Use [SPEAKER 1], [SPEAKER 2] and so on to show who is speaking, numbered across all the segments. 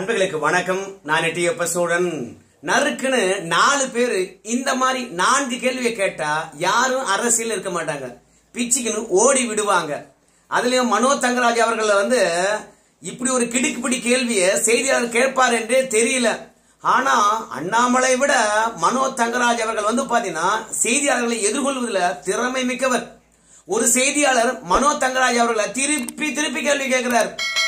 [SPEAKER 1] நண்பர்களுக்கு வணக்கம் நான் எட்டியப்ப சோழன் நறுக்குன்னு நாலு பேரு இந்த மாதிரி நான்கு கேள்வியை கேட்டா யாரும் அரசியல் இருக்க மாட்டாங்க பிச்சுக்குன்னு ஓடி விடுவாங்க அதுலயும் மனோ தங்கராஜ் அவர்கள் வந்து இப்படி ஒரு கிடுக்குப்பிடி கேள்வியை செய்தியாளர் கேட்பார் என்றே தெரியல ஆனா அண்ணாமலை விட மனோ தங்கராஜ் அவர்கள் வந்து பாத்தீங்கன்னா செய்தியாளர்களை எதிர்கொள்வதில் திறமை மிக்கவர் ஒரு செய்தியாளர் மனோ தங்கராஜ் அவர்களை திருப்பி திருப்பி கேள்வி கேட்கிறார்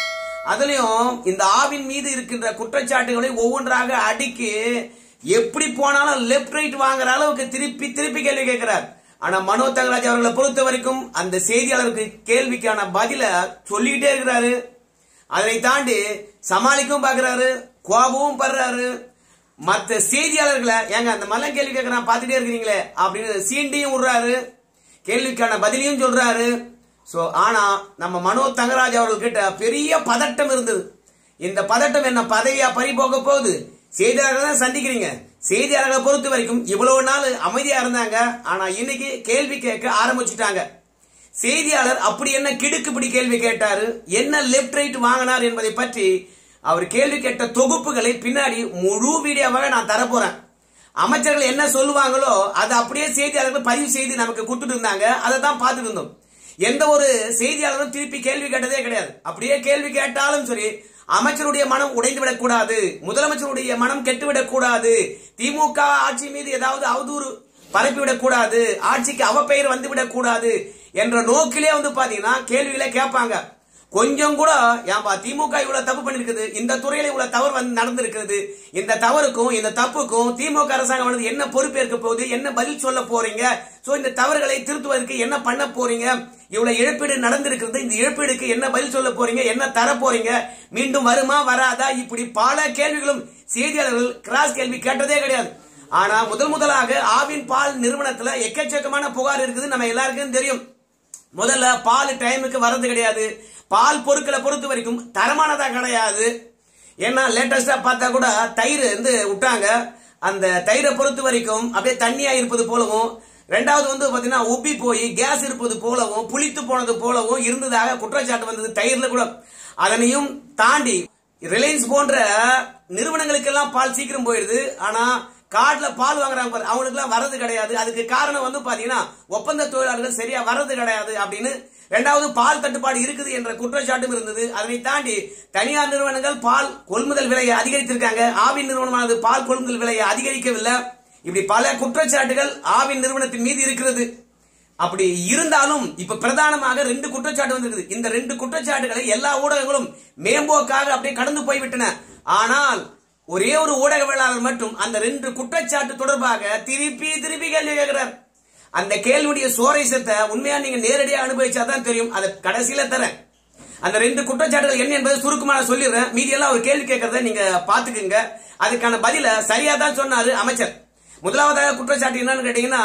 [SPEAKER 1] அதுலயும் இந்த ஆவின் மீது இருக்கின்ற குற்றச்சாட்டுகளை ஒவ்வொன்றாக அடுக்கி எப்படி போனாலும் லெப்ட் ரைட் வாங்குற அளவுக்கு திருப்பி திருப்பி கேள்வி கேட்கிறார் ஆனா மனோ தங்கராஜ் அவர்களை பொறுத்த வரைக்கும் அந்த செய்தியாளருக்கு கேள்விக்கான பதில சொல்லிக்கிட்டே இருக்கிறாரு அதனை தாண்டி சமாளிக்கவும் பாக்குறாரு கோபமும் படுறாரு மற்ற செய்தியாளர்களை ஏங்க அந்த மல்லம் கேள்வி கேட்கறான் பார்த்துட்டே இருக்கிறீங்களே அப்படின்னு சீண்டியும் விடுறாரு கேள்விக்கான பதிலையும் சொல்றாரு சோ ஆனா நம்ம மனோ தங்கராஜ் அவர்கள்கிட்ட பெரிய பதட்டம் இருந்தது இந்த பதட்டம் என்ன பதவியா பறி போக போகுது செய்தியாளர்கள் தான் சந்திக்கிறீங்க செய்தியாளர்களை பொறுத்த வரைக்கும் இவ்வளவு நாள் அமைதியா இருந்தாங்க ஆனா இன்னைக்கு கேள்வி கேட்க ஆரம்பிச்சுட்டாங்க செய்தியாளர் அப்படி என்ன கிடுக்குப்பிடி கேள்வி கேட்டாரு என்ன லெப்ட் ரைட் வாங்கினார் என்பதை பற்றி அவர் கேள்வி கேட்ட தொகுப்புகளை பின்னாடி முழு வீடியோவாக நான் தரப்போறேன் அமைச்சர்கள் என்ன சொல்லுவாங்களோ அதை அப்படியே செய்தியாளர்கள் பதிவு செய்து நமக்கு கொடுத்துட்டு இருந்தாங்க அதை தான் பார்த்துட்டு இருந்தோம் எந்த ஒரு செய்தியாளரும் திருப்பி கேள்வி கேட்டதே கிடையாது அப்படியே கேள்வி கேட்டாலும் சரி அமைச்சருடைய மனம் உடைந்து விடக்கூடாது முதலமைச்சருடைய மனம் கெட்டுவிடக் கூடாது திமுக ஆட்சி மீது ஏதாவது அவதூறு பரப்பிவிடக் கூடாது ஆட்சிக்கு அவப்பெயர் வந்து விடக்கூடாது என்ற நோக்கிலே வந்து பாத்தீங்கன்னா கேள்விகளை கேட்பாங்க கொஞ்சம் கூட ஏன்பா திமுக இவ்வளவு தப்பு பண்ணிருக்குது இந்த துறையில இவ்வளவு தவறு வந்து நடந்திருக்கிறது இந்த தவறுக்கும் இந்த தப்புக்கும் திமுக அரசாங்கம் வந்து என்ன பொறுப்பேற்க போகுது என்ன பதில் சொல்ல போறீங்க சோ இந்த தவறுகளை திருத்துவதற்கு என்ன பண்ண போறீங்க இவ்வளவு இழப்பீடு நடந்திருக்கிறது இந்த இழப்பீடுக்கு என்ன பதில் சொல்ல போறீங்க என்ன தர போறீங்க மீண்டும் வருமா வராதா இப்படி பல கேள்விகளும் செய்தியாளர்கள் கிராஸ் கேள்வி கேட்டதே கிடையாது ஆனா முதல் முதலாக ஆவின் பால் நிறுவனத்துல எக்கச்சக்கமான புகார் இருக்குது நம்ம எல்லாருக்கும் தெரியும் முதல்ல பால் டைமுக்கு வர்றது கிடையாது பால் பொருட்களை பொறுத்த வரைக்கும் தரமானதா கிடையாது ஏன்னா லேட்டஸ்டா பார்த்தா கூட தயிர் வந்து விட்டாங்க அந்த தயிரை பொறுத்த வரைக்கும் அப்படியே தண்ணியா இருப்பது போலவும் ரெண்டாவது வந்து பாத்தீங்கன்னா உப்பி போய் கேஸ் இருப்பது போலவும் புளித்து போனது போலவும் இருந்ததாக குற்றச்சாட்டு வந்தது தயிர்ல கூட அதனையும் தாண்டி ரிலையன்ஸ் போன்ற நிறுவனங்களுக்கெல்லாம் பால் சீக்கிரம் போயிடுது ஆனா காட்டுல பால் வாங்குறாங்க பாரு அவங்களுக்கு எல்லாம் வரது கிடையாது அதுக்கு காரணம் வந்து பாத்தீங்கன்னா ஒப்பந்த தொழிலாளர்கள் சரியா வரது கிடையாது அப்படின்னு ரெண்டாவது பால் தட்டுப்பாடு இருக்குது என்ற குற்றச்சாட்டும் இருந்தது அதனை தாண்டி தனியார் நிறுவனங்கள் பால் கொள்முதல் விலையை அதிகரித்திருக்காங்க ஆவின் நிறுவனமானது பால் கொள்முதல் விலையை அதிகரிக்கவில்லை இப்படி பல குற்றச்சாட்டுகள் ஆவின் நிறுவனத்தின் மீது இருக்கிறது அப்படி இருந்தாலும் இப்ப பிரதானமாக ரெண்டு குற்றச்சாட்டு வந்திருக்குது இந்த ரெண்டு குற்றச்சாட்டுகளை எல்லா ஊடகங்களும் மேம்போக்காக அப்படியே கடந்து போய்விட்டன ஆனால் ஒரே ஒரு ஊடகவியலாளர் மட்டும் அந்த ரெண்டு குற்றச்சாட்டு தொடர்பாக திருப்பி திருப்பி கேள்வி கேட்கிறார் அந்த கேள்வியுடைய சுவாரஸ்யத்தை உண்மையா நீங்க நேரடியா அனுபவிச்சாதான் தெரியும் அதை கடைசியில தரேன் அந்த ரெண்டு குற்றச்சாட்டுகள் என்ன என்பதை சுருக்கமா நான் சொல்லிடுறேன் மீதி எல்லாம் ஒரு கேள்வி கேட்கறத நீங்க பாத்துக்குங்க அதுக்கான பதில சரியா தான் சொன்னாரு அமைச்சர் முதலாவதாக குற்றச்சாட்டு என்னன்னு கேட்டீங்கன்னா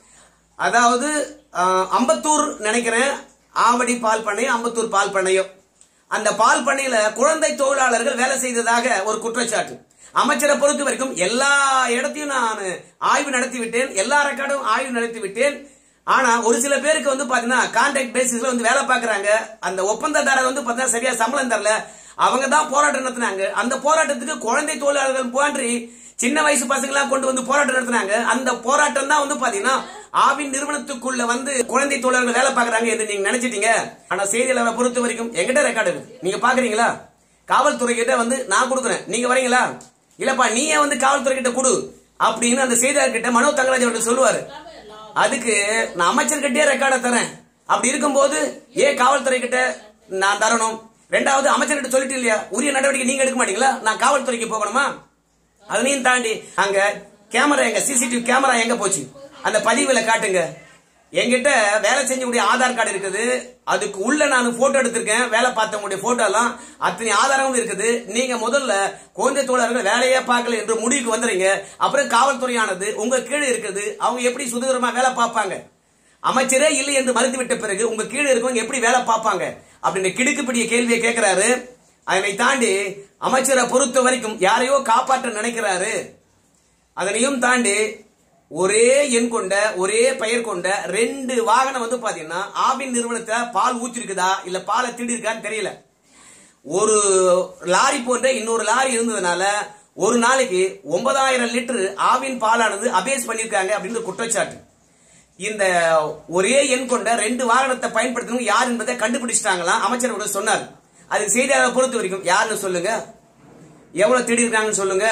[SPEAKER 1] அதாவது அஹ், அம்பத்தூர் நினைக்கிறேன் ஆவடி பால் பண்ணையம் அம்பத்தூர் பால் பண்ணையம் அந்த பால் பண்ணையில குழந்தை தொழிலாளர்கள் வேலை செய்ததாக ஒரு குற்றச்சாட்டு அமைச்சரை பொறுத்த வரைக்கும் எல்லா இடத்தையும் நான் ஆய்வு நடத்தி விட்டேன் எல்லா ரெக்கார்டும் ஆய்வு நடத்தி விட்டேன் ஆனா ஒரு சில பேருக்கு வந்து பாத்தீங்கன்னா கான்ட்ராக்ட் பேசிஸ்ல வந்து வேலை பாக்குறாங்க அந்த ஒப்பந்ததாரர் வந்து பாத்தீங்கன்னா சரியா சம்பளம் தரல அவங்க தான் போராட்டம் நடத்தினாங்க அந்த போராட்டத்துக்கு குழந்தை தொழிலாளர்கள் போன்றி சின்ன வயசு பசங்களா கொண்டு வந்து போராட்டம் நடத்தினாங்க அந்த போராட்டம் தான் வந்து பாத்தீங்கன்னா ஆவின் நிறுவனத்துக்குள்ள வந்து குழந்தை தொழிலாளர்கள் வேலை பாக்குறாங்க என்று நீங்க நினைச்சிட்டீங்க ஆனா செய்தியாளரை பொறுத்த வரைக்கும் எங்கிட்ட ரெக்கார்டு இருக்கு நீங்க பாக்குறீங்களா காவல்துறை கிட்ட வந்து நான் கொடுக்குறேன் நீங்க வரீங்களா இல்லப்பா நீயே வந்து காவல்துறை கிட்ட கொடு அப்படின்னு அந்த செய்தியாளர் கிட்ட மனோ தங்கராஜ் அவர்கள் சொல்லுவாரு அதுக்கு நான் அமைச்சர்கிட்டே ரெக்கார்டை தரேன் அப்படி இருக்கும்போது ஏன் காவல்துறை கிட்ட நான் தரணும் ரெண்டாவது அமைச்சர்கிட்ட சொல்லிட்டு இல்லையா உரிய நடவடிக்கை நீங்க எடுக்க மாட்டீங்களா நான் காவல்துறைக்கு போகணுமா அதனையும் தாண்டி அங்க கேமரா எங்க சிசிடிவி கேமரா எங்க போச்சு அந்த பதிவுல காட்டுங்க என்கிட்ட வேலை செஞ்சவங்களுடைய ஆதார் கார்டு இருக்குது அதுக்கு உள்ள நான் போட்டோ எடுத்திருக்கேன் வேலை பார்த்தவங்களுடைய போட்டோ எல்லாம் அத்தனை ஆதாரமும் இருக்குது நீங்க முதல்ல குழந்தை தொழிலாளர்கள் வேலையே பார்க்கல என்று முடிவுக்கு வந்துறீங்க அப்புறம் காவல்துறையானது உங்க கீழே இருக்குது அவங்க எப்படி சுதந்திரமா வேலை பார்ப்பாங்க அமைச்சரே இல்லை என்று மறுத்து விட்ட பிறகு உங்க கீழே இருக்கவங்க எப்படி வேலை பார்ப்பாங்க அப்படின்னு கிடுக்குப்பிடிய கேள்வியை கேட்கிறாரு அதனை தாண்டி அமைச்சரை பொறுத்த வரைக்கும் யாரையோ காப்பாற்ற நினைக்கிறாரு அதனையும் தாண்டி ஒரே எண் கொண்ட ஒரே பெயர் கொண்ட ரெண்டு வாகனம் வந்து பாத்தீங்கன்னா ஆவின் நிறுவனத்துல பால் ஊத்திருக்குதா இல்ல பாலை திருடி இருக்கான்னு தெரியல ஒரு லாரி போன்ற இன்னொரு லாரி இருந்ததுனால ஒரு நாளைக்கு ஒன்பதாயிரம் லிட்டர் ஆவின் பாலானது அபேஸ் பண்ணிருக்காங்க அப்படின்னு குற்றச்சாட்டு இந்த ஒரே எண் கொண்ட ரெண்டு வாகனத்தை பயன்படுத்தணும் யார் என்பதை கண்டுபிடிச்சிட்டாங்களாம் அமைச்சர் கூட சொன்னார் அதுக்கு செய்தியாளர் பொறுத்த வரைக்கும் யாருன்னு சொல்லுங்க எவ்வளவு தேடி இருக்காங்கன்னு சொல்லுங்க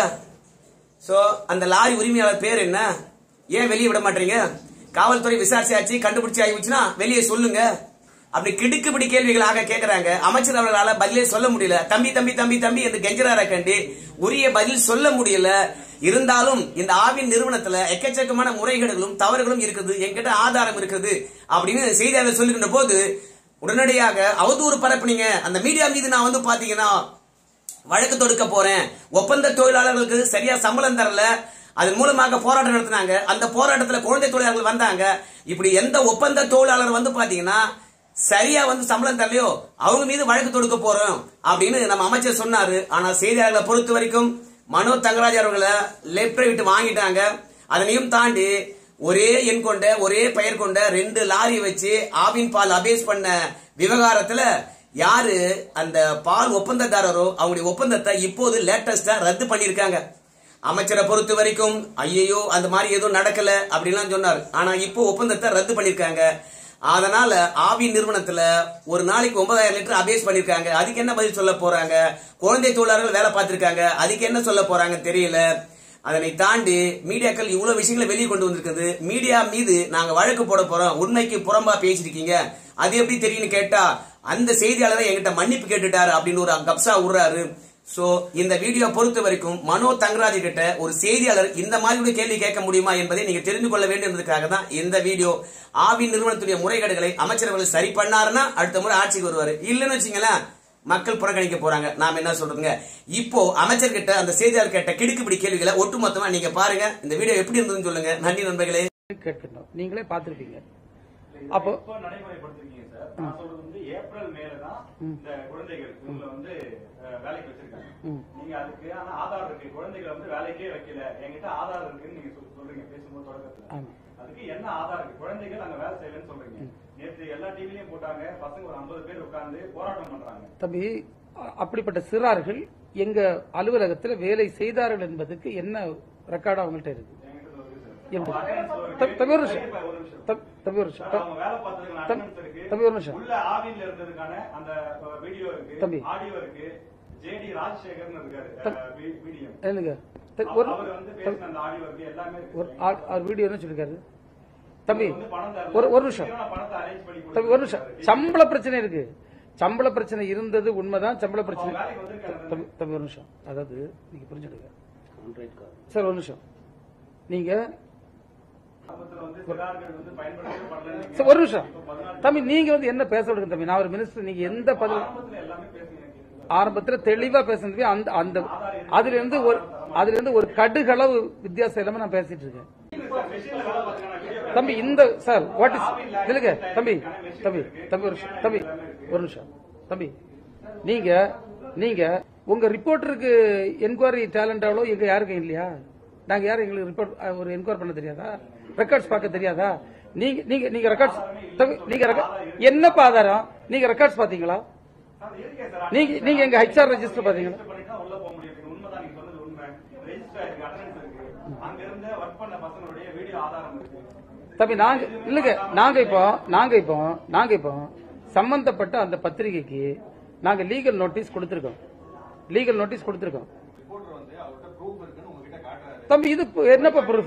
[SPEAKER 1] சோ அந்த லாரி உரிமையாளர் பேர் என்ன ஏன் வெளியே விட மாட்டீங்க காவல்துறை விசாரிச்சாச்சு கண்டுபிடிச்சு ஆயிடுச்சுன்னா வெளியே சொல்லுங்க அப்படி கிடுக்குப்பிடி கேள்விகளாக கேட்கறாங்க அமைச்சர் அவர்களால பதிலே சொல்ல முடியல தம்பி தம்பி தம்பி தம்பி என்று கெஞ்சரார கண்டி உரிய பதில் சொல்ல முடியல இருந்தாலும் இந்த ஆவின் நிறுவனத்துல எக்கச்சக்கமான முறைகேடுகளும் தவறுகளும் இருக்குது என்கிட்ட ஆதாரம் இருக்குது அப்படின்னு செய்தியாளர் சொல்லுகின்ற போது உடனடியாக அவதூறு பரப்புனீங்க அந்த மீடியா மீது நான் வந்து பாத்தீங்கன்னா வழக்கு தொடுக்க போறேன் ஒப்பந்த தொழிலாளர்களுக்கு சரியா சம்பளம் தரல அதன் மூலமாக போராட்டம் நடத்தினாங்க அந்த போராட்டத்துல குழந்தை தொழிலாளர்கள் வந்தாங்க இப்படி எந்த ஒப்பந்த தொழிலாளர் வந்து பாத்தீங்கன்னா சரியா வந்து சம்பளம் தரலையோ அவங்க மீது வழக்கு தொடுக்க போறோம் அப்படின்னு நம்ம அமைச்சர் சொன்னாரு ஆனா செய்தியாளர்களை பொறுத்த வரைக்கும் மனோ தங்கராஜ் அவர்களை லெப்ட் விட்டு வாங்கிட்டாங்க அதனையும் தாண்டி ஒரே எண் கொண்ட ஒரே பெயர் கொண்ட ரெண்டு லாரி வச்சு ஆவின் பால் அபேஸ் பண்ண விவகாரத்துல யாரு அந்த பால் ஒப்பந்ததாரரோ அவங்களுடைய ஒப்பந்தத்தை இப்போது லேட்டஸ்டா ரத்து பண்ணிருக்காங்க அமைச்சரை பொறுத்த வரைக்கும் ஐயையோ அந்த மாதிரி எதுவும் நடக்கல அப்படின்லாம் சொன்னார் ஆனா இப்போ ஒப்பந்தத்தை ரத்து பண்ணிருக்காங்க அதனால ஆவி நிறுவனத்துல ஒரு நாளைக்கு ஒன்பதாயிரம் லிட்டர் அபேஸ் பண்ணிருக்காங்க அதுக்கு என்ன பதில் சொல்ல போறாங்க குழந்தை தொழிலாளர்கள் வேலை பார்த்திருக்காங்க அதுக்கு என்ன சொல்ல போறாங்க தெரியல அதனை தாண்டி மீடியாக்கள் இவ்வளவு விஷயங்களை வெளியே கொண்டு வந்திருக்குது மீடியா மீது நாங்க வழக்கு போட போறோம் உண்மைக்கு புறம்பா பேசிருக்கீங்க அது எப்படி தெரியும்னு கேட்டா அந்த செய்தியாளரை என்கிட்ட மன்னிப்பு கேட்டுட்டாரு அப்படின்னு ஒரு கப்சா விடுறாரு சோ இந்த வீடியோ பொறுத்த வரைக்கும் மனோ தங்கராஜ் கிட்ட ஒரு செய்தியாளர் இந்த மாதிரி ஒரு கேள்வி கேட்க முடியுமா என்பதை நீங்க தெரிந்து கொள்ள வேண்டும் என்பதற்காக தான் இந்த வீடியோ ஆவி நிறுவனத்துடைய முறைகேடுகளை அமைச்சர்கள் சரி பண்ணாருன்னா அடுத்த முறை ஆட்சிக்கு வருவாரு இல்லைன்னு வச்சுங்களேன் மக்கள் புறக்கணிக்க போறாங்க நாம என்ன சொல்றதுங்க இப்போ அமைச்சர் கிட்ட அந்த செய்தியாளர் கேட்ட கிடுக்குப்பிடி கேள்விகளை ஒட்டுமொத்தமா நீங்க பாருங்க இந்த வீடியோ எப்படி இருந்ததுன்னு சொல்லுங்க நன்றி நண்பர்களே
[SPEAKER 2] கேட்கணும் நீங்களே பார்த்திருப்பீங்க அப்போ
[SPEAKER 3] இப்போ நடைமுறைப்படுத்திருக்கீங்க சார் நான் சொல்றது வந்து ஏப்ரல் மேல தான் இந்த குழந்தைகள் இவங்களை வந்து அஹ், வேலைக்கு வச்சிருக்காங்க
[SPEAKER 2] ம்.
[SPEAKER 3] நீங்க அதுக்கு ஆனா ஆதார் இருக்கு குழந்தைகளை வந்து வேலைக்கே வைக்கல என்கிட்ட ஆதார் இருக்குன்னு நீங்க சொல்- சொல்றீங்க பேசும்போது தொடக்கத்துல
[SPEAKER 2] ஆமா.
[SPEAKER 3] அதுக்கு என்ன ஆதார் இருக்கு குழந்தைகள் அங்க வேலை செய்யலன்னு சொல்றீங்க நேற்று எல்லா டிவிலையும் போட்டாங்க பசங்க ஒரு 50 பேர் உட்கார்ந்து போராட்டம் பண்றாங்க
[SPEAKER 2] தம்பி அ- அப்படிப்பட்ட சிறார்கள் எங்க அலுவலகத்தில் வேலை செய்தார்கள் என்பதுக்கு என்ன ரெக்கார்டு அவங்கள்ட்ட இருக்கு
[SPEAKER 3] என்கிட்ட சொல்லுது சார்
[SPEAKER 2] எப்படி?
[SPEAKER 3] அவங்க attendance ஒரு
[SPEAKER 2] தம்பி, தம்பி ஒரு நிமிஷம்.
[SPEAKER 3] இப்ப ஒரு நிமிஷம்
[SPEAKER 2] தம்பி, தம்பி ஒரு நிமிஷம்
[SPEAKER 3] சார், அவங்க வேலை பார்த்ததுக்கான
[SPEAKER 2] தம்பி,
[SPEAKER 3] attendance இருக்கு
[SPEAKER 2] தம்பி ஒரு நிமிஷம்
[SPEAKER 3] உள்ள ஆவின்ல இருந்ததுக்கான அந்த வீடியோ இருக்கு
[SPEAKER 2] தம்பி.
[SPEAKER 3] ஆடியோ இருக்கு ஜேடி ராஜசேகர்னு இருக்காரு வீடியோ
[SPEAKER 2] இல்லைங்க த- ஒரு
[SPEAKER 3] அவர் வந்து பேசின அந்த ஆடியோ இருக்கு எல்லாமே இருக்கு.
[SPEAKER 2] ஒரு ஆ- அவர் வீடியோ என்ன சொல்லிருக்காரு தம்பி
[SPEAKER 3] வந்து பணம் தரல.
[SPEAKER 2] ஒரு ஒரு நிமிஷம்
[SPEAKER 3] சீக்கிரமா பணத்தை அரேஞ்ச் பண்ணி
[SPEAKER 2] தம்பி ஒரு நிமிஷம் சம்பள பிரச்சனை இருக்கு சம்பள பிரச்சனை இருந்தது உண்மைதான் சம்பள பிரச்சனை
[SPEAKER 3] அவங்க வேலைக்கு வந்திருக்காங்க
[SPEAKER 2] தம்பி தம்பி ஒரு நிமிஷம் அதாவது நீங்க புரிஞ்சுடுங்க சார் ஒரு நிமிஷம் நீங்க
[SPEAKER 3] ஆரம்பத்துல வந்து சிறார்கள் வந்து பயன்படுத்தவே பண்ணல
[SPEAKER 2] சார் ஒரு நிமிஷம் தம்பி நீங்க வந்து என்ன பேச விடுங்க தம்பி நான் ஒரு மினிஸ்டர் நீங்க எந்த பதில்
[SPEAKER 3] ஆரம்பத்துல எல்லாமே பேசுங்க
[SPEAKER 2] ஆரம்பத்துல தெளிவா பேசுனது அந்த அந்த அதுல இருந்து ஒரு அதுல இருந்து ஒரு கடுகளவு வித்தியாசம் இல்லாம நான் பேசிட்டு இருக்கேன் தம்பி இந்த சார் வாட் இஸ் இல்லைங்க தம்பி தம்பி தம்பி ஒரு நிமிஷம் தம்பி ஒரு நிமிஷம் தம்பி நீங்க நீங்க உங்க ரிப்போர்ட்டருக்கு என்கொயரி டேலண்ட் அவ்வளோ எங்க யாருக்கும் இல்லையா நாங்க யாரும் எங்களுக்கு ரிப்போர்ட் ஒரு என்கொயர் பண்ண தெரியாதா ரெக்கார்ட்ஸ் பார்க்க தெரியாதா நீங்க நீங்க நீங்க ரெக்கார்ட்ஸ் தம்பி நீங்க record- என்னப்பா ஆதாரம் நீங்க ரெக்கார்ட்ஸ் பாத்தீங்களா
[SPEAKER 3] அது இருக்கே சார்
[SPEAKER 2] நீங்க நீங்க எங்க ஹெச்ஆர் ரெஜிஸ்டர் பாத்தீங்களா
[SPEAKER 3] ரெஜிஸ்டர் பண்ணி தான் உள்ள போக முடியும் இது உண்மைதான் நீங்க சொன்னது உண்மை ரெஜிஸ்டர் இருக்கு அட்டெண்டன்ஸ் இருக்கு அங்க இருந்து ஒர்க் பண்ண பசங்களுடைய வீடியோ ஆதாரம் இருக்கு
[SPEAKER 2] தம்பி நாங்க இல்லங்க நாங்க இப்போ நாங்க இப்போ நாங்க இப்போ சம்பந்தப்பட்ட அந்த பத்திரிகைக்கு நாங்க லீகல் நோட்டீஸ் கொடுத்திருக்கோம் லீகல் நோட்டீஸ் கொடுத்திருக்கோம் தம்பி இது பு- என்னப்பா ப்ரூஃப்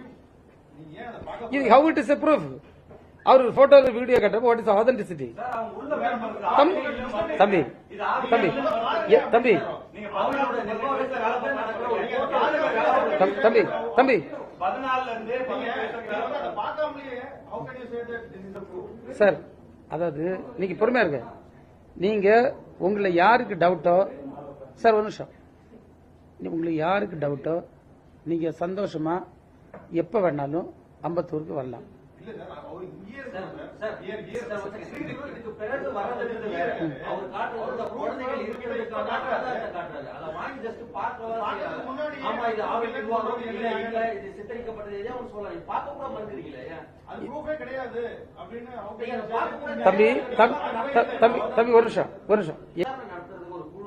[SPEAKER 2] இது how it is a proof அவர் போட்டோ வீடியோ காட்டுறப்ப வாட் இஸ் ஆதென்டிசிட்டி
[SPEAKER 3] சார் அவங்க உள்ள வேலை பண்றது
[SPEAKER 2] தம்பி தம்பி தம்பி ஏ- தம்பி
[SPEAKER 3] நீங்க பதினாலு நிர்வாகத்துல வேலை பார்க்கறாங்க
[SPEAKER 2] தம்- தம்பி தம்பி
[SPEAKER 3] பதினாலுல இருந்தே பதினெட்டு
[SPEAKER 2] சார் அதாவது நீங்க பொறுமையா இருங்க நீங்க உங்களை யாருக்கு டவுட்டோ சார் ஒரு நிமிஷம் நீ- உங்களுக்கு யாருக்கு டவுட்டோ நீங்க சந்தோஷமா எப்ப வேணாலும் அம்பத்தூருக்கு வரலாம்
[SPEAKER 4] இதுக்கு பிறகு வர்றதுன்றது வேற. அவர் காட்டுறது குழந்தைகள் இருக்கிறதுக்கான ஆதாரத்தை காட்டுறாரு. அதை வாங்கி just பார்க்கவா செய்யறாரு. ஆமா, இது ஆவின் நிர்வாகம், இல்ல, இல்ல, இது சித்தரிக்கப்பட்டது, எதையோ ஒண்ணு சொல்லலாம். இது பார்க்க கூட மறுக்கிறீங்களே, ஏன்? நீங்க அதை பார்க்க கூட
[SPEAKER 2] தம்பி
[SPEAKER 4] கிடையாது.
[SPEAKER 2] தம்- த- தம்பி தம்பி ஒரு நிமிஷம் ஒரு நிமிஷம் ஏ-
[SPEAKER 4] விசாரணை நடத்துறதுக்கு ஒரு குழு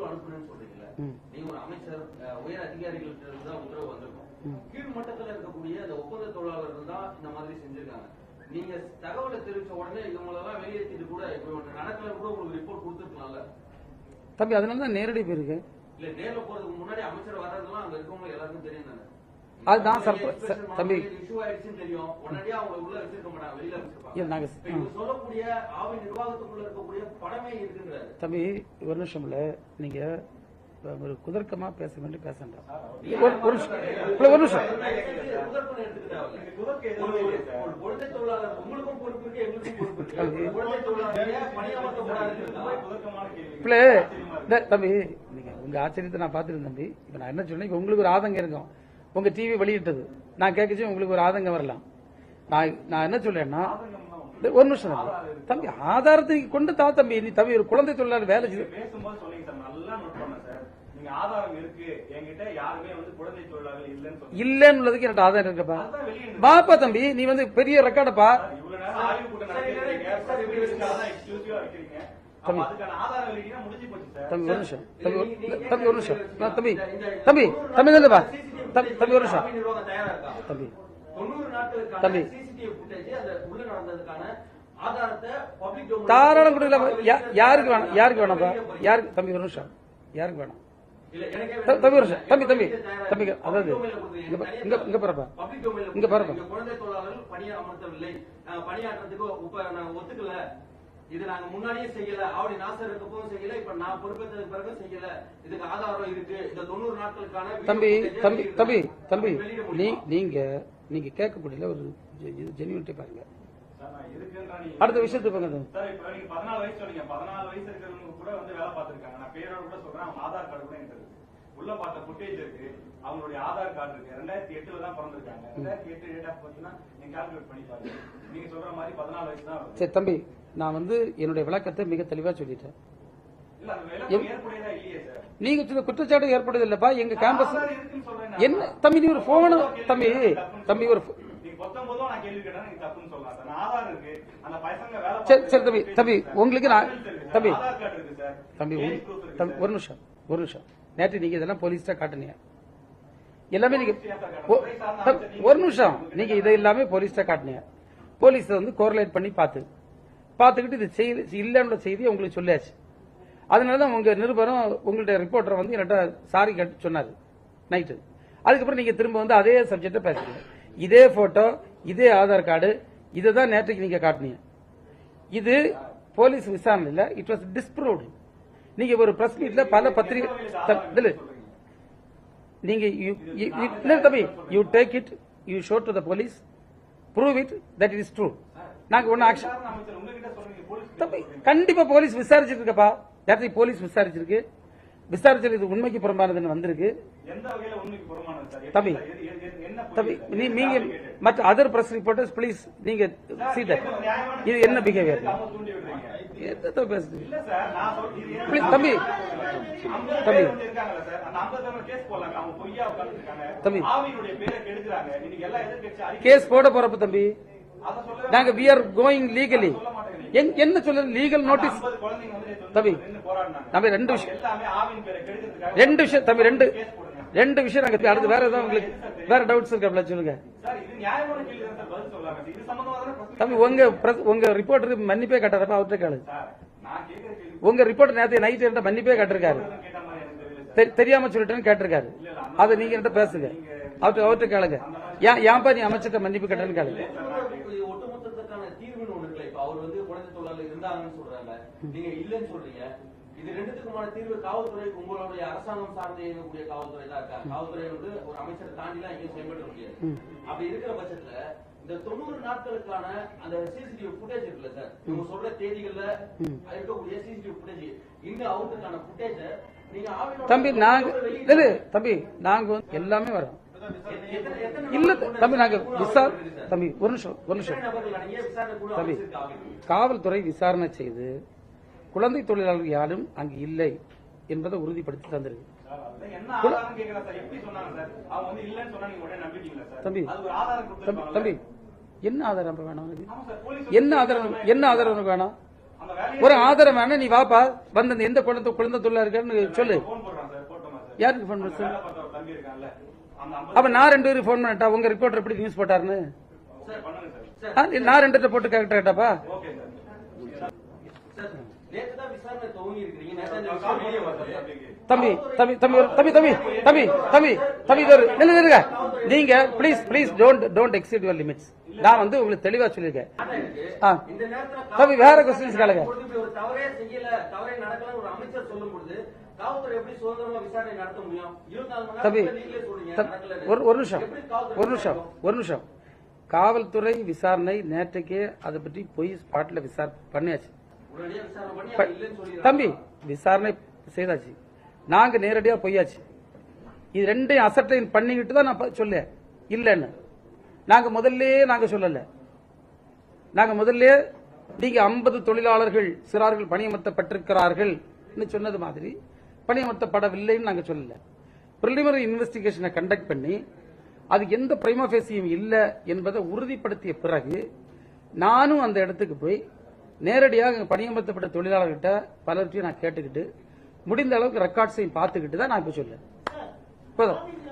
[SPEAKER 4] நீங்க ஒரு அமைச்சர் அஹ், உயர் அதிகாரிகள்ட்ட இருந்து தான் உத்தரவு வந்திருக்கும் கீழ் மட்டத்துல இருக்கக்கூடிய அந்த ஒப்பந்த தொழிலாளர்கள் தான் இந்த மாதிரி செஞ்சிருக்காங்க நீங்க தகவலை தெரிவிச்ச உடனே இவங்களெல்லாம் வெளியேற்றிட்டு கூட இப்ப ஒண்ணு நடக்கல கூட உங்களுக்கு ரிப்போர்ட் கொடுத்துருக்கலாம்ல
[SPEAKER 2] தம்பி அதனால தான் நேரடி போயிருக்கேன்
[SPEAKER 4] இல்ல நேர்ல போறதுக்கு முன்னாடி அமைச்சர் வர்றதெல்லாம் அங்க இருக்கவங்க எல்லாருக்கும் தெரியும் தானே
[SPEAKER 2] அதுதான் சர்ப்ப- ச- தம்பி.
[SPEAKER 4] இஷ்யூ ஆயிடுச்சுன்னு தெரியும் உடனடியா அவங்க உள்ள வச்சிருக்க மாட்டாங்க வெளியில வச்சிருப்பாங்க
[SPEAKER 2] இல்ல, நாங்க
[SPEAKER 4] இப்ப இவங்க சொல்லக்கூடிய ஆவி நிர்வாகத்துக்குள்ள இருக்கக்கூடிய படமே இருக்குங்கிறாரு
[SPEAKER 2] தம்பி ஒரு நிமிஷம் இல்ல நீங்க ஒரு குதர்க்கமா பேச வேண்டிய பேசண்டா ஒரு ஒரு நிமிஷம் இல்ல, ஒரு நிமிஷம்
[SPEAKER 4] முதற்கொண்டு எடுத்துக்க தேவையில்ல. ஒரு- ஒரு- ஒரு குழந்தை தொழிலாளர் உங்களுக்கும் பொறுப்பு இருக்கு எங்களுக்கும் பொறுப்பு இருக்கு ஒரு குழந்தை தொழிலாளரையே பணியமர்த்தக்கூடாதுங்கிறது
[SPEAKER 3] புதக்கமான கேள்வி
[SPEAKER 2] இல்ல இல்ல, தம்பி நீங்க உங்க ஆச்சரியத்தை நான் பாத்துருந்தேன் தம்பி இப்ப நான் என்ன சொன்னேன் இப்ப உங்களுக்கு ஒரு ஆதங்கம் இருக்கும் உங்க டிவி வெளியிட்டது நான் கேட்கச்சு உங்களுக்கு ஒரு ஆதங்கம் வரலாம் நான் நான் என்ன சொல்றேன்னா இல்ல, ஒரு நிமிஷம் தம்பி. தம்பி ஆதாரத்தை கொண்டு தா தம்பி நீ தம்பி ஒரு குழந்தை தொழிலாளர் வேலை செய்து
[SPEAKER 3] பேசும்போது சொன்னீங்க சார் நல்லா நோட் பண்ணேன் சார் நீங்க ஆதாரம் இருக்கு என்கிட்ட யாருமே வந்து குழந்தை தொழிலாளர்கள் இல்லைன்னு சொன்னீங்க
[SPEAKER 2] இல்லன்னு உள்ளதுக்கு எனக்கு ஆதாரம் இருக்கப்பா
[SPEAKER 3] அதுதான் வெளியே
[SPEAKER 2] பாப்பா தம்பி நீ வந்து பெரிய ரெக்கார்டப்பா
[SPEAKER 3] இவ்வளவு நேரம் ஆய்வு கூட்டம் நடத்திருக்கீங்க சார் எப்படி வச்சுக்காதான் எக்ஸ்க்ளூசிவா வைக்கிறீங்க அப்ப அதுக்கான ஆதாரம் வெளியிட்டா முடிஞ்சு போச்சு சார்
[SPEAKER 2] தம்பி ஒரு நிமிஷம் தம்பி ஒரு- இல்ல, தம்பி ஒரு நிமிஷம் நான் தம்பி தம்பி தம்பி இல்லப்பா தம்பி தம்பி ஒரு நிமிஷம்
[SPEAKER 4] ஆவி நிர்வாகம் தயாரா இருக்கா
[SPEAKER 2] தம்பி
[SPEAKER 4] தொண்ணூறு நாட்களுக்கான
[SPEAKER 2] தம்பி.
[SPEAKER 4] சிசிடிவி ஃபுட்டேஜ் அந்த உள்ள நடந்ததுக்கான ஆதாரத்தை பப்ளிக்
[SPEAKER 2] தாராளம் கொடுக்கல யா- யாருக்கு வேணும் யாருக்கு வேணாம்ப்பா யாருக்கு தம்பி ஒரு நிமிஷம் யாருக்கு வேணும் த- தம்பி ஒரு நிமிஷம் தம்பி தம்பி தம்பி அதாவது இங்க பா- இங்க இங்க பாருப்பா இங்க பாருப்பா.
[SPEAKER 4] குழந்தை தொழிலாளர்கள் பணிய அமர்த்தவில்லை அஹ், பணியாற்றுறதுக்கு இப்ப நாங்க ஒத்துக்கல இது நாங்க முன்னாடியே செய்யல ஆவடி நாசர் இருக்கப்போ செய்யல இப்ப நான் பொறுப்பேற்றதுக்கு பிறகு செய்யல இதுக்கு ஆதாரம் இருக்கு இந்த தொண்ணூறு நாட்களுக்கான video
[SPEAKER 2] தம்பி
[SPEAKER 4] footage
[SPEAKER 2] தம்பி
[SPEAKER 4] வெளியிடுறோம்.
[SPEAKER 2] தம்பி தம்பி
[SPEAKER 4] அப்படி வெளியிட
[SPEAKER 2] நீ
[SPEAKER 4] முடியுமா?
[SPEAKER 2] நீங்க நீங்க கேட்கக்கூடிய ஒரு ஜெனியூனிட்டி பாருங்க
[SPEAKER 3] சார் நான் இருக்குன்றா நீங்க
[SPEAKER 2] அடுத்த விஷயத்துக்கு போங்க தம்பி.
[SPEAKER 3] சார் இப்ப நீங்க பதினாலு வயசு சொன்னீங்க பதினாலு வயசு இருக்கிறவங்க கூட வந்து வேலை பார்த்திருக்காங்க நான் பேரோட கூட சொல்றேன் அவங்க ஆதார் கார்டு கூட என்கிட்ட இருக்கு உள்ள பார்த்த ஃபுட்டேஜ் இருக்கு அவங்களுடைய ஆதார் கார்டு இருக்கு ரெண்டாயிரத்தி எட்டுல தான் பிறந்திருக்காங்க ரெண்டாயிரத்தி எட்டு டேட் ஆஃப் பர்த்னா நீங்க கால்குலேட் பண்ணி பாருங்க நீங்க சொல்ற மாதிரி பதினாலு வயசு தான் வருது
[SPEAKER 2] சரி தம்பி நான் வந்து என்னுடைய விளக்கத்தை மிக தெளிவா சொல்லிட்டேன்
[SPEAKER 3] இல்ல அந்த விளக்கம் ஏற்புடையதா இல்லையே சார்
[SPEAKER 2] நீங்க சொன்ன குற்றச்சாட்டு ஏற்படுது இல்லப்பா எங்க கேம்பஸ்
[SPEAKER 3] ஆதார் இருக்குன்னு சொல்றேன் நான்.
[SPEAKER 2] என்ன தம்பி நீ ஒரு போன தம்பி தம்பி ஒரு pho-
[SPEAKER 3] நீங்க பத்தொன்பதும் நான் கேள்வி கேட்டா நீங்க தப்புன்னு சொல்லலாம் சார் நான் ஆதார் இருக்கு அந்த பசங்க வேலை
[SPEAKER 2] சரி சரி
[SPEAKER 3] பார்த்து
[SPEAKER 2] தம்பி தம்பி உங்களுக்கு நான்
[SPEAKER 3] இருக்கு சார்.
[SPEAKER 2] தம்பி
[SPEAKER 3] ஆதார் கார்டு இருக்கு சார்
[SPEAKER 2] தம்பி
[SPEAKER 3] Age
[SPEAKER 2] உங்க-
[SPEAKER 3] proof இருக்கு
[SPEAKER 2] தம்பி
[SPEAKER 3] சார்.
[SPEAKER 2] ஒரு நிமிஷம் ஒரு நிமிஷம் நேற்று நீங்க இதெல்லாம் போலீஸ்டா காட்டுனீங்க எல்லாமே நீங்க ஒ- தம்பி, ஒரு நிமிஷம் நீங்க இதை எல்லாமே போலீஸ்டா காட்டுனீங்க போலீஸ் வந்து கோரிலேட் பண்ணி பார்த்து பார்த்துக்கிட்டு இது செய்தி இல்லைன்ற செய்தியை உங்களுக்கு சொல்லியாச்சு அதனாலதான் உங்க நிருபரும் உங்களுடைய ரிப்போர்ட்டர் வந்து என்கிட்ட சாரி கேட்டு சொன்னாரு நைட்டு அதுக்கப்புறம் நீங்க திரும்ப வந்து அதே சப்ஜெக்ட பேசுறீங்க இதே போட்டோ இதே ஆதார் கார்டு இதை தான் நேற்றுக்கு நீங்க காட்டுனீங்க இது போலீஸ் விசாரணையில் இட் வாஸ் டிஸ்ப்ரூவ்டு நீங்க ஒரு பிரஸ் மீட்ல பல பத்திரிகை த- இதுல நீங்க you- you- you- இல்ல தம்பி you take it you show to the police prove it that it is true நாங்க ஒன்னும் ஆக்ஷன்
[SPEAKER 3] சார், அமைச்சர் உங்ககிட்ட சொல்றீங்க போலீஸ்
[SPEAKER 2] தம்பி கண்டிப்பா போலீஸ் விசாரிச்சிருக்கப்பா நேற்று போலீஸ் விசாரிச்சிருக்கு விசாரிச்சது இது உண்மைக்கு புறம்பானதுன்னு வந்திருக்கு
[SPEAKER 3] எந்த வகையில உண்மைக்கு புறமானது சார்
[SPEAKER 2] தம்பி.
[SPEAKER 3] எப்படி சார்? எது- எது- என்ன
[SPEAKER 2] தம்பி
[SPEAKER 3] புரியுது?
[SPEAKER 2] நீ
[SPEAKER 3] என்ன
[SPEAKER 2] நீங்க
[SPEAKER 3] fabricated?
[SPEAKER 2] மற்ற அதர் பிரஸ் ரிப்போர்ட்டர்ஸ் ப்ளீஸ் நீங்க see that
[SPEAKER 3] நியாயமான
[SPEAKER 2] இது என்ன பிஹேவியர்
[SPEAKER 3] அவங்க தூண்டி விடுறீங்க
[SPEAKER 2] என்ன பேசுது
[SPEAKER 3] இல்ல சார் நான் சொல்றது இது என்ன-
[SPEAKER 2] Please, தம்பி.
[SPEAKER 3] ஐம்பது
[SPEAKER 2] தம்பி.
[SPEAKER 3] பேர் வந்து இருக்காங்கல்ல சார் அந்த ஐம்பது பேர் கேஸ் போடலாங்க அவங்க பொய்யா உட்கார்ந்துருக்காங்க
[SPEAKER 2] தம்பி.
[SPEAKER 3] ஆவியினுடைய பேரை கெடுக்கிறாங்க இன்னைக்கு எல்லா எதிர்க்கட்சி அறிக்கை
[SPEAKER 2] கேஸ் போட போறப்ப தம்பி
[SPEAKER 3] அதை சொல்ல
[SPEAKER 2] நாங்க வி ஆர் கோயிங் லீகலி என்ன சொல்ல லீகல் நோட்டீஸ்
[SPEAKER 3] ஐம்பது குழந்தைங்க வந்து நேத்து வந்து
[SPEAKER 2] தம்பி.
[SPEAKER 3] நின்னு போராடினாங்க
[SPEAKER 2] தம்பி ரெண்டு விஷயம்
[SPEAKER 3] எல்லாமே ஆவின் பேரை கெடுக்கிறதுக்காக
[SPEAKER 2] ரெண்டு விஷயம் தம்பி ரெண்டு
[SPEAKER 3] கேஸ் போடுங்க
[SPEAKER 2] ரெண்டு விஷயம் நாங்க அடுத்து வேற ஏதாவது உங்களுக்கு வேற டவுட்ஸ் இருக்கா சொல்லுங்க
[SPEAKER 3] சார் இது நியாயமான கேள்வி தான் சார் பதில் சொல்லாங்க இது சம்பந்தமா தானே பிரச்சனை
[SPEAKER 2] தம்பி உங்க press- உங்க ரிப்போர்ட்டருக்கு மன்னிப்பே கட்டாரப்ப அவர்கிட்ட கேளு
[SPEAKER 3] சார் நான் கேட்கிற கேள்வி
[SPEAKER 2] உங்க ரிப்போர்ட் நேத்து நைட் என்கிட்ட மன்னிப்பே கட்டிருக்காரு
[SPEAKER 3] கேட்ட மாதிரி எனக்கு தெரியல சார்
[SPEAKER 2] தெரி- தெரியாம சொல்லிட்டேன்னு கேட்டிருக்காரு அதை நீங்க என்கிட்ட பேசுங்க அவர்கிட்ட அவர்கிட்ட கேளுங்க ஏன் ஏன்பா நீ அமைச்சிட்ட மன்னிப்பு கட்டன்னு கேளுங்க
[SPEAKER 4] இது ஒட்டுமொத்தத்துக்கான தீர்வுன்னு ஒண்ணு இருக்குல்ல இப்ப அவர் வந்து குழந்தை தொழிலாளர் இருந்தாங்கன்னு சொல்றாங்க நீங்க இல்லைன்னு சொல்றீங்க இது ரெண்டுத்துக்குமான தீர்வு காவல்துறை உங்களுடைய அரசாங்கம் சார்ந்து இயங்கக்கூடிய காவல்துறை தான் இருக்காங்க காவல்துறை வந்து ஒரு அமைச்சர் தாண்டி எல்லாம் எங்கேயும் செயல்பட முடியாது அப்படி இருக்கிற பட்சத்துல இந்த தொண்ணூறு நாட்களுக்கான அந்த சிசிடிவி ஃபுட்டேஜ் இருக்குல்ல சார் இவங்க சொல்ற தேதிகள்ல இருக்கக்கூடிய சிசிடிவி ஃபுட்டேஜ் இந்த அவுட்டுக்கான ஃபுட்டேஜ் நீங்க ஆவினோட
[SPEAKER 2] தம்பி நாங்க
[SPEAKER 4] வெளியிட்டு-
[SPEAKER 2] இல்ல தம்பி நாங்க வந்து எல்லாமே வரோம்
[SPEAKER 4] எத்தனை- எத்தனை
[SPEAKER 2] இல்ல
[SPEAKER 4] நபர்கள்
[SPEAKER 2] தம்பி நாங்க
[SPEAKER 4] கூட
[SPEAKER 2] விசார்
[SPEAKER 4] ஆவின் இருக்கு சார்?
[SPEAKER 2] தம்பி ஒரு நிமிஷம் ஒரு நிமிஷம்
[SPEAKER 4] எத்தனை நபர்கள் அடங்கிய விசாரணை குழு
[SPEAKER 2] தம்பி.
[SPEAKER 4] அமைச்சிருக்கு ஆவின்?
[SPEAKER 2] காவல்துறை விசாரணை செய்து குழந்தை தொழிலாளர் யாரும் அங்கு இல்லை என்பதை உறுதிப்படுத்தி தந்திருக்கு
[SPEAKER 3] சார், அதுதான் என்ன ஆதாரம் கேக்குறேன் சார் எப்படி சொன்னாங்க சார் அவங்க வந்து இல்லன்னு சொன்னா நீங்க உடனே நம்பிட்டீங்களா சார்
[SPEAKER 2] தம்பி.
[SPEAKER 3] அது ஒரு ஆதாரம்
[SPEAKER 2] தம்பி
[SPEAKER 3] கொடுத்துருப்பாங்க
[SPEAKER 2] தம்பி என்ன ஆதாரம் இப்ப வேணும் உனக்கு
[SPEAKER 3] ஆமா சார் போலீஸ்
[SPEAKER 2] என்ன ஆதாரம் என்ன ஆதாரம் உனக்கு வேணும்
[SPEAKER 3] அந்த வேலையை
[SPEAKER 2] ஒரு ஆதாரம் வேணும் நீ வாப்பா வந்து அந்த எந்த குழந்தை குழந்தை தொழிலா இருக்கான்னு சொல்லு
[SPEAKER 3] போன் போடுறான் சார் போட்டோம்
[SPEAKER 2] யாருக்கு ஃபோன் பண்ண
[SPEAKER 3] வேலை பார்த்த ஒரு தம்பி இருக்கான்ல அந்த ஐம்பது
[SPEAKER 2] அப்ப நான் ரெண்டு பேரும் ஃபோன் பண்ணட்டா உங்க ரிப்போர்ட்டர் எப்படி நியூஸ் போட்டாருன்னு
[SPEAKER 3] சார் பண்ணுங்க சார்
[SPEAKER 2] ஆ, நான் ரெண்டு பேர்ட்ட போட்டு கேட்ட கேட்டாப்பா
[SPEAKER 3] ஓகே சார்
[SPEAKER 4] சார் நேத்து தான் விசாரணை துவங்கி இருக்கிறீங்க நேத்து அந்த
[SPEAKER 3] கால் வீடியோ
[SPEAKER 4] விசாரணை
[SPEAKER 3] வருது தம்பிக்கு
[SPEAKER 2] தம்பி தம்பி தம்பி ஒரு- தம்பி தம்பி தம்பி தம்பி தம்பி இது ஒரு- நில்லு, நில்லுங்க நீங்க please please don't don't exceed your limits நான் வந்து உங்களுக்கு தெளிவா சொல்லியிருக்கேன் ஆ.
[SPEAKER 4] இந்த நேரத்துல
[SPEAKER 2] தம்பி, வேற questions கேளுங்க.
[SPEAKER 4] பொழுது இப்படி ஒரு தவறே செய்யல தவறே நடக்கல ஒரு அமைச்சர் சொல்லும் பொழுது காவல்துறை எப்படி சுதந்திரமா விசாரணை நடத்த முடியும் இருபத்தி நாலு மணி
[SPEAKER 2] தம்பி
[SPEAKER 4] நேரத்துல நீங்களே சொல்றீங்க
[SPEAKER 2] தம்பி,
[SPEAKER 4] நடக்கல
[SPEAKER 2] ஒரு ஒரு நிமிஷம்
[SPEAKER 4] எப்படி காவல்துறை
[SPEAKER 2] ஒரு நிமிஷம் ஒரு நிமிஷம் காவல்துறை விசாரணை நேற்றைக்கே அதை பற்றி போய் ஸ்பாட்ல விசாரணை பண்ணியாச்சு
[SPEAKER 4] உடனடியா விசாரணை பண்ணி
[SPEAKER 2] ப-
[SPEAKER 4] அது இல்லைன்னு சொல்லி
[SPEAKER 2] தம்பி விசாரணை செய்தாச்சு நாங்க நேரடியா போயாச்சு இது ரெண்டையும் அசட்டைன் பண்ணிக்கிட்டு தான் நான் ப- சொல்லேன் இல்லைன்னு நாங்க முதல்லயே நாங்க சொல்லல நாங்க முதல்ல நீங்க ஐம்பது தொழிலாளர்கள் சிறார்கள் பணியமர்த்தப்பட்டிருக்கிறார்கள் சொன்னது மாதிரி பணியமர்த்தப்படவில்லைன்னு நாங்க சொல்லல பிரிலிமினரி இன்வெஸ்டிகேஷனை கண்டக்ட் பண்ணி அதுக்கு எந்த பிரைமபேசியும் இல்லை என்பதை உறுதிப்படுத்திய பிறகு நானும் அந்த இடத்துக்கு போய் நேரடியாக அங்க பணியமர்த்தப்பட்ட தொழிலாளர்கிட்ட பலர்கிட்டையும் நான் கேட்டுக்கிட்டு முடிந்த அளவுக்கு ரெக்கார்ட்ஸையும் பார்த்துக்கிட்டு தான் நான் இப்ப சொல்லேன் போதும்